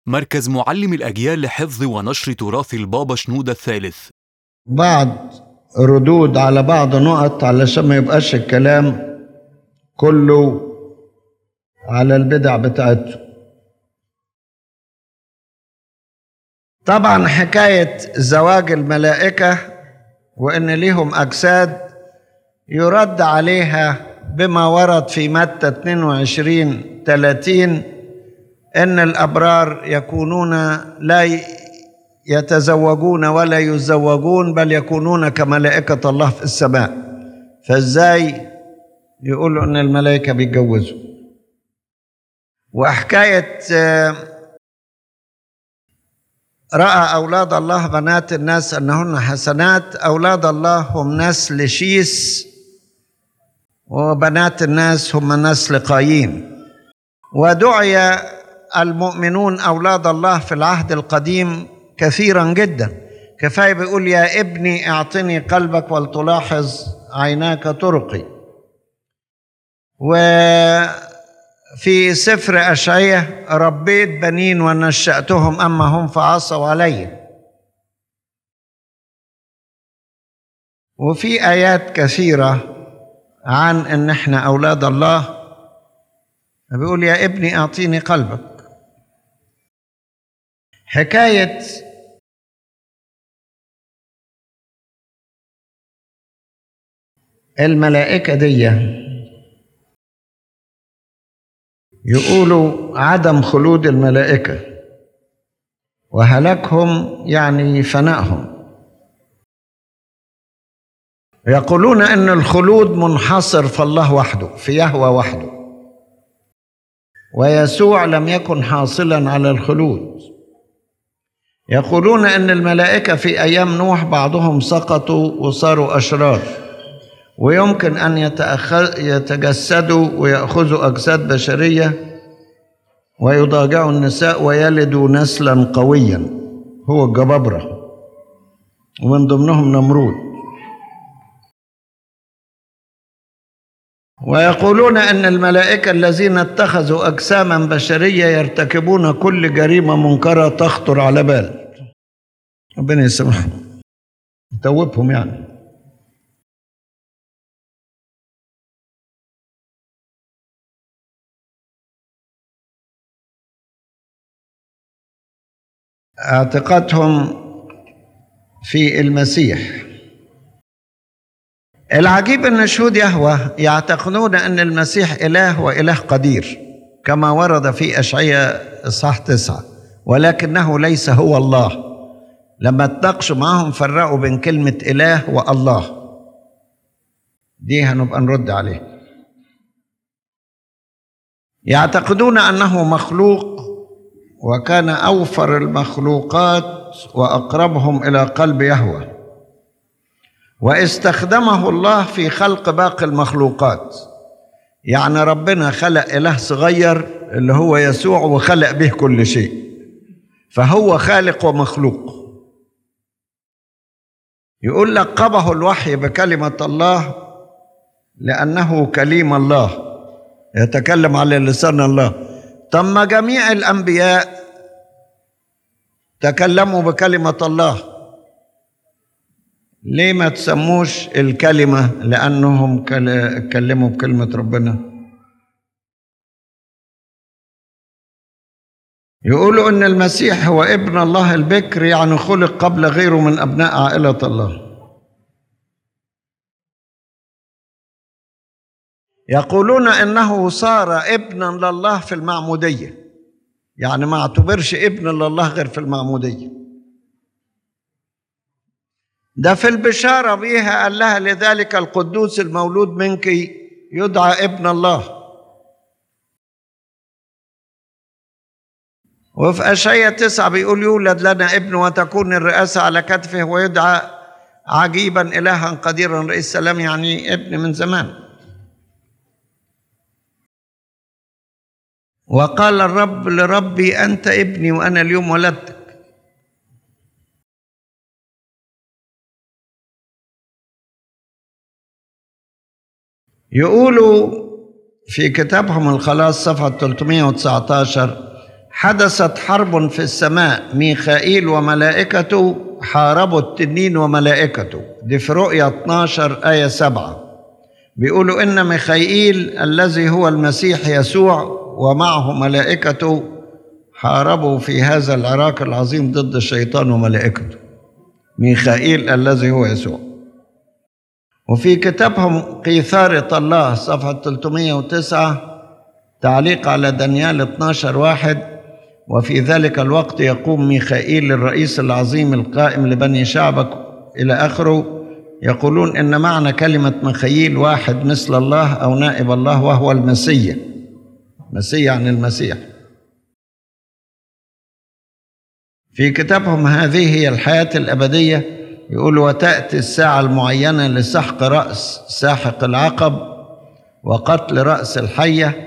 مركز معلم الأجيال لحفظ ونشر تراث البابا شنودة الثالث بعض ردود على بعض نقط علشان ما يبقاش الكلام كله على البدع بتاعته طبعا حكاية زواج الملائكة وإن ليهم أجساد يرد عليها بما ورد في متى 22 30 إن الأبرار يكونون لا يتزوجون ولا يزوجون بل يكونون كملائكة الله في السماء فإزاي يقولوا إن الملائكة بيتجوزوا وحكاية رأى أولاد الله بنات الناس أنهن حسنات أولاد الله هم نسل شيس وبنات الناس هم نسل قايين ودعي المؤمنون أولاد الله في العهد القديم كثيرا جدا كفاية بيقول يا ابني اعطني قلبك ولتلاحظ عيناك طرقي وفي سفر أشعية ربيت بنين ونشأتهم أما هم فعصوا علي وفي آيات كثيرة عن ان احنا اولاد الله بيقول يا ابني اعطيني قلبك حكايه الملائكه دي يقولوا عدم خلود الملائكه وهلاكهم يعني فنائهم يقولون ان الخلود منحصر في الله وحده في يهوى وحده ويسوع لم يكن حاصلا على الخلود يقولون ان الملائكه في ايام نوح بعضهم سقطوا وصاروا اشرار ويمكن ان يتجسدوا وياخذوا اجساد بشريه ويضاجعوا النساء ويلدوا نسلا قويا هو الجبابره ومن ضمنهم نمرود ويقولون ان الملائكه الذين اتخذوا اجساما بشريه يرتكبون كل جريمه منكره تخطر على بال ربنا يسامحهم يتوبهم يعني اعتقادهم في المسيح العجيب ان شهود يهوى يعتقدون ان المسيح اله واله قدير كما ورد في اشعياء اصحاح تسعه ولكنه ليس هو الله لما اتناقشوا معهم فرقوا بين كلمه اله والله دي هنبقى نرد عليه يعتقدون انه مخلوق وكان اوفر المخلوقات واقربهم الى قلب يهوه واستخدمه الله في خلق باقي المخلوقات يعني ربنا خلق اله صغير اللي هو يسوع وخلق به كل شيء فهو خالق ومخلوق يقول لقبه الوحي بكلمه الله لانه كليم الله يتكلم على لسان الله طب ما جميع الانبياء تكلموا بكلمه الله ليه ما تسموش الكلمة لأنهم اتكلموا بكلمة ربنا يقولوا أن المسيح هو ابن الله البكر يعني خلق قبل غيره من أبناء عائلة الله يقولون انه صار ابنا لله في المعموديه يعني ما اعتبرش ابن لله غير في المعموديه ده في البشارة بيها قال لها لذلك القدوس المولود منك يدعى ابن الله وفي أشعية تسعة بيقول يولد لنا ابن وتكون الرئاسة على كتفه ويدعى عجيبا إلها قديرا رئيس السلام يعني ابن من زمان وقال الرب لربي أنت ابني وأنا اليوم ولدتك يقولوا في كتابهم الخلاص صفحة 319 حدثت حرب في السماء ميخائيل وملائكته حاربوا التنين وملائكته دي في رؤيا 12 آية 7 بيقولوا إن ميخائيل الذي هو المسيح يسوع ومعه ملائكته حاربوا في هذا العراك العظيم ضد الشيطان وملائكته ميخائيل الذي هو يسوع وفي كتابهم قيثارة الله صفحة 309 تعليق على دانيال 12 واحد وفي ذلك الوقت يقوم ميخائيل الرئيس العظيم القائم لبني شعبك إلى آخره يقولون إن معنى كلمة ميخائيل واحد مثل الله أو نائب الله وهو المسيح مسيح عن المسيح في كتابهم هذه هي الحياة الأبدية يقول وتأتي الساعة المعينة لسحق رأس ساحق العقب وقتل رأس الحية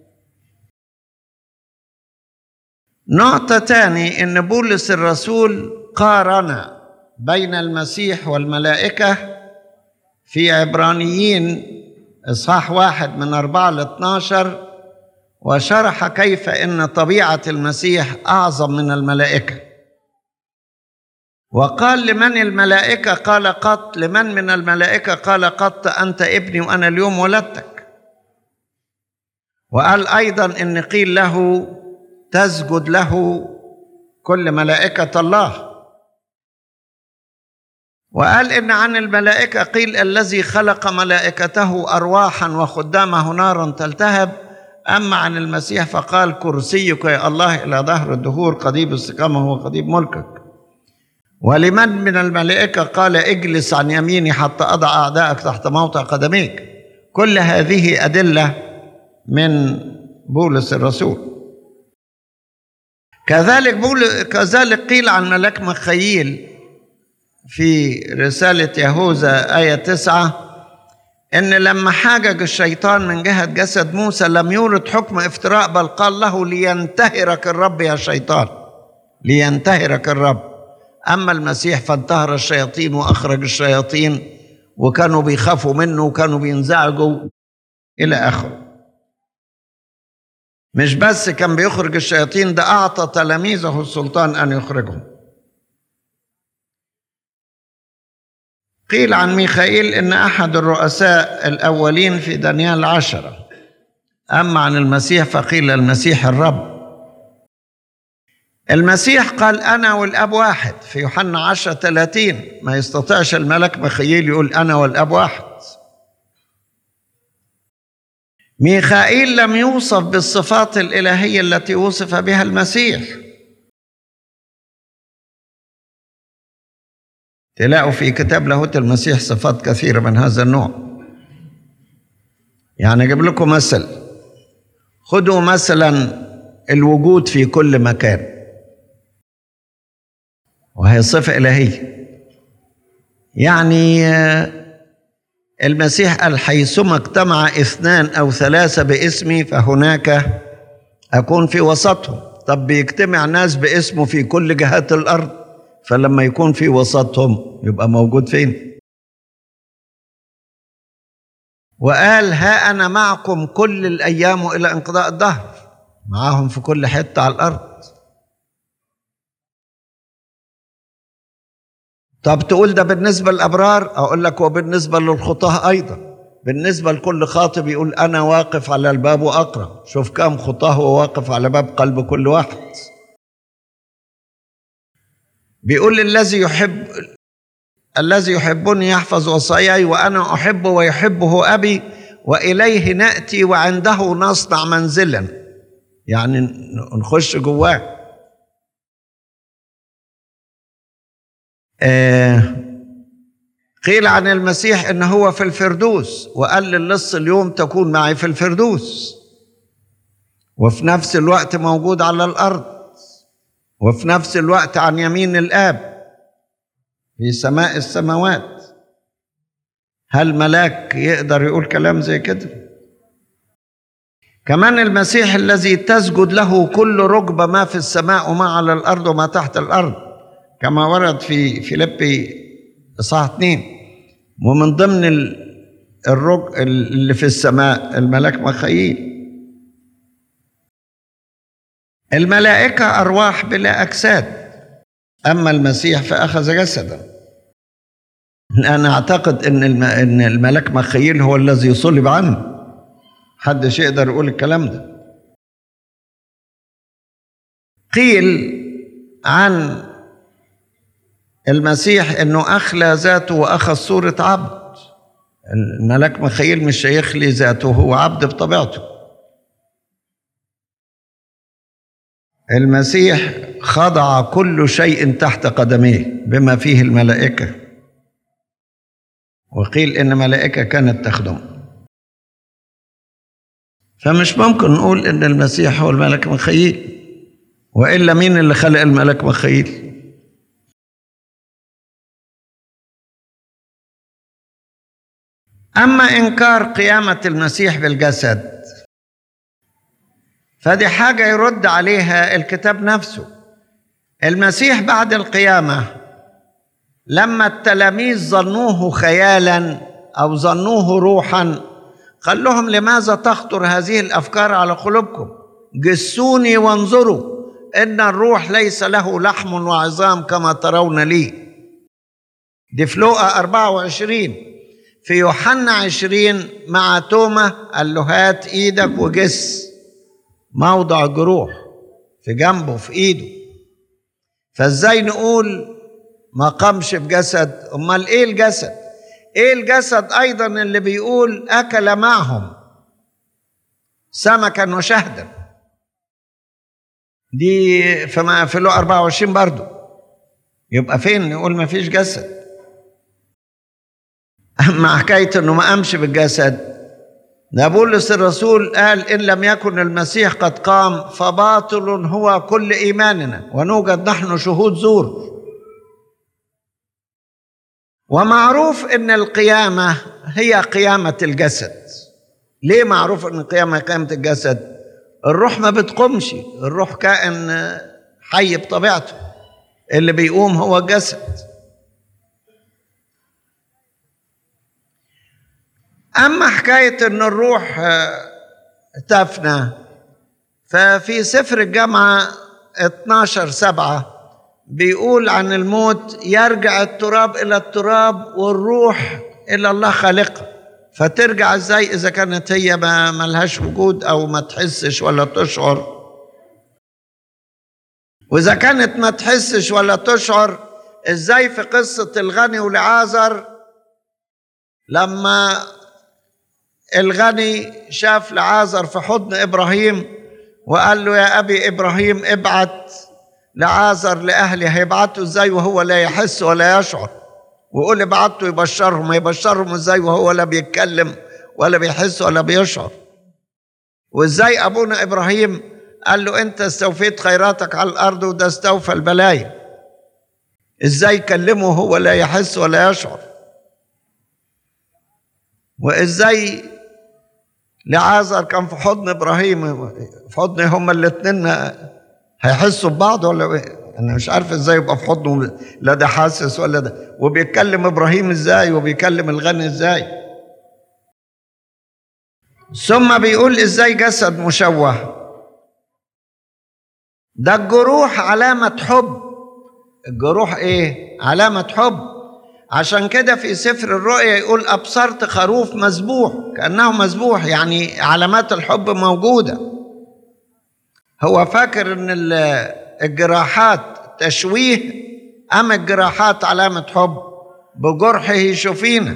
نقطة تاني إن بولس الرسول قارن بين المسيح والملائكة في عبرانيين إصحاح واحد من أربعة ل 12 وشرح كيف إن طبيعة المسيح أعظم من الملائكة وقال لمن الملائكة قال قط لمن من الملائكة قال قط أنت ابني وأنا اليوم ولدتك وقال أيضا إن قيل له تسجد له كل ملائكة الله وقال إن عن الملائكة قيل الذي خلق ملائكته أرواحا وخدامه نارا تلتهب أما عن المسيح فقال كرسيك يا الله إلى ظهر الدهور قضيب استقامة وقضيب ملكك ولمن من الملائكة قال اجلس عن يميني حتى أضع أعدائك تحت موطئ قدميك كل هذه أدلة من بولس الرسول كذلك بول كذلك قيل عن ملاك مخيل في رسالة يهوذا آية تسعة إن لما حاجج الشيطان من جهة جسد موسى لم يورد حكم افتراء بل قال له لينتهرك الرب يا شيطان لينتهرك الرب أما المسيح فانتهر الشياطين وأخرج الشياطين وكانوا بيخافوا منه وكانوا بينزعجوا إلى آخره مش بس كان بيخرج الشياطين ده أعطى تلاميذه السلطان أن يخرجهم قيل عن ميخائيل إن أحد الرؤساء الأولين في دانيال عشرة أما عن المسيح فقيل المسيح الرب المسيح قال أنا والأب واحد في يوحنا عشرة ثلاثين ما يستطيعش الملك ميخائيل يقول أنا والأب واحد ميخائيل لم يوصف بالصفات الإلهية التي وصف بها المسيح تلاقوا في كتاب لاهوت المسيح صفات كثيرة من هذا النوع يعني أجيب لكم مثل خذوا مثلا الوجود في كل مكان وهي صفة إلهية يعني المسيح قال حيثما اجتمع اثنان أو ثلاثة باسمي فهناك أكون في وسطهم طب بيجتمع ناس باسمه في كل جهات الأرض فلما يكون في وسطهم يبقى موجود فين وقال ها أنا معكم كل الأيام إلى انقضاء الدهر معاهم في كل حتة على الأرض طب تقول ده بالنسبة للأبرار أقول لك وبالنسبة للخطاة أيضا بالنسبة لكل خاطب يقول أنا واقف على الباب وأقرأ شوف كم خطاه هو واقف على باب قلب كل واحد بيقول الذي يحب الذي يحبني يحفظ وصاياي وأنا أحبه ويحبه أبي وإليه نأتي وعنده نصنع منزلا يعني نخش جواه آه قيل عن المسيح ان هو في الفردوس وقال للص اليوم تكون معي في الفردوس وفي نفس الوقت موجود على الارض وفي نفس الوقت عن يمين الاب في سماء السماوات هل ملاك يقدر يقول كلام زي كده كمان المسيح الذي تسجد له كل ركبه ما في السماء وما على الارض وما تحت الارض كما ورد في فيليبي اصحاح 2 ومن ضمن الرج اللي في السماء الملاك مخيل الملائكة أرواح بلا أجساد أما المسيح فأخذ جسدا أنا أعتقد إن الم... إن الملاك مخيل هو الذي صلب عنه حدش يقدر يقول الكلام ده قيل عن المسيح انه اخلى ذاته واخذ صوره عبد الملاك مخيل مش هيخلي ذاته هو عبد بطبيعته المسيح خضع كل شيء تحت قدميه بما فيه الملائكه وقيل ان ملائكه كانت تخدمه فمش ممكن نقول ان المسيح هو الملك مخيل والا مين اللي خلق الملك مخيل اما انكار قيامه المسيح بالجسد فدي حاجه يرد عليها الكتاب نفسه المسيح بعد القيامه لما التلاميذ ظنوه خيالا او ظنوه روحا قال لهم لماذا تخطر هذه الافكار على قلوبكم جسوني وانظروا ان الروح ليس له لحم وعظام كما ترون لي دي في لوقا 24 في يوحنا 20 مع توما قال له هات ايدك وجس موضع جروح في جنبه في ايده فازاي نقول ما قامش بجسد امال ايه الجسد ايه الجسد ايضا اللي بيقول اكل معهم سمكا وشهدا دي في في لو 24 برضو يبقى فين نقول ما فيش جسد اما حكايه انه ما قامش بالجسد ده بولس الرسول قال ان لم يكن المسيح قد قام فباطل هو كل ايماننا ونوجد نحن شهود زور ومعروف ان القيامه هي قيامه الجسد ليه معروف ان القيامه قيامه الجسد الروح ما بتقومش الروح كائن حي بطبيعته اللي بيقوم هو الجسد اما حكايه ان الروح تفنى ففي سفر الجامعه 12 سبعة بيقول عن الموت يرجع التراب الى التراب والروح الى الله خالقه فترجع ازاي اذا كانت هي ما ملهاش وجود او ما تحسش ولا تشعر واذا كانت ما تحسش ولا تشعر ازاي في قصه الغني ولعازر لما الغني شاف لعازر في حضن ابراهيم وقال له يا ابي ابراهيم ابعت لعازر لاهلي هيبعته ازاي وهو لا يحس ولا يشعر ويقول ابعته يبشرهم يبشرهم ازاي وهو لا بيتكلم ولا بيحس ولا بيشعر وازاي ابونا ابراهيم قال له انت استوفيت خيراتك على الارض وده استوفى البلايا ازاي كلمه هو لا يحس ولا يشعر وازاي لعازر كان في حضن ابراهيم في حضن هما الاثنين هيحسوا ببعض ولا انا مش عارف ازاي يبقى في حضنه لا ده حاسس ولا ده وبيتكلم ابراهيم ازاي وبيكلم الغني ازاي ثم بيقول ازاي جسد مشوه ده الجروح علامة حب الجروح ايه علامة حب عشان كده في سفر الرؤيا يقول أبصرت خروف مذبوح كأنه مذبوح يعني علامات الحب موجودة هو فاكر ان الجراحات تشويه أم الجراحات علامة حب بجرحه يشوفينا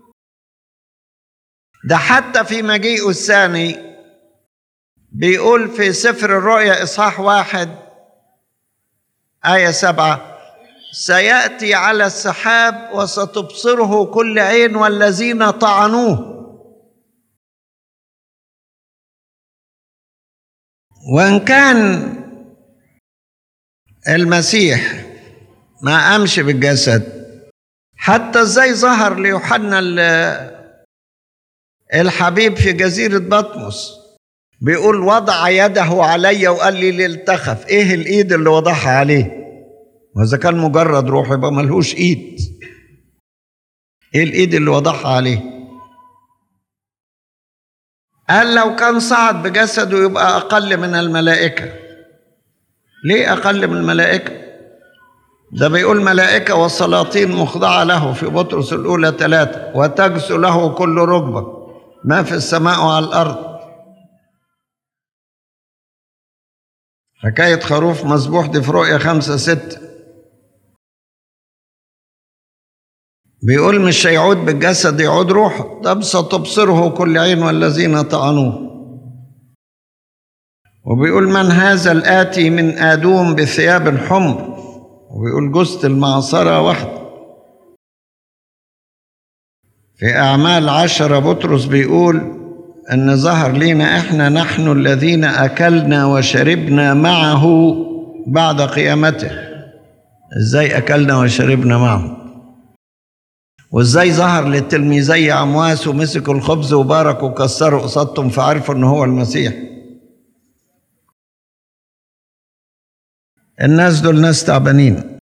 ده حتى في مجيئه الثاني بيقول في سفر الرؤيا إصحاح واحد آية سبعة سيأتي على السحاب وستبصره كل عين والذين طعنوه وإن كان المسيح ما قامش بالجسد حتى ازاي ظهر ليوحنا الحبيب في جزيرة بطمس بيقول وضع يده علي وقال لي للتخف ايه الايد اللي وضعها عليه واذا كان مجرد روح يبقى ملهوش ايد ايه الايد اللي وضعها عليه قال لو كان صعد بجسده يبقى اقل من الملائكه ليه أقل من الملائكة ده بيقول ملائكة والسلاطين مخضعة له في بطرس الأولى ثلاثة وتجسو له كل ركبة ما في السماء وعلى الأرض حكاية خروف مسبوح دي في رؤية خمسة ستة بيقول مش هيعود بالجسد يعود روحه طب ستبصره كل عين والذين طعنوه وبيقول من هذا الآتي من آدوم بثياب حمر وبيقول جثة المعصرة واحدة في أعمال عشرة بطرس بيقول أن ظهر لينا إحنا نحن الذين أكلنا وشربنا معه بعد قيامته إزاي أكلنا وشربنا معه وإزاي ظهر للتلميذي عمواس ومسكوا الخبز وباركوا وكسروا قصادهم فعرفوا أنه هو المسيح الناس دول ناس تعبانين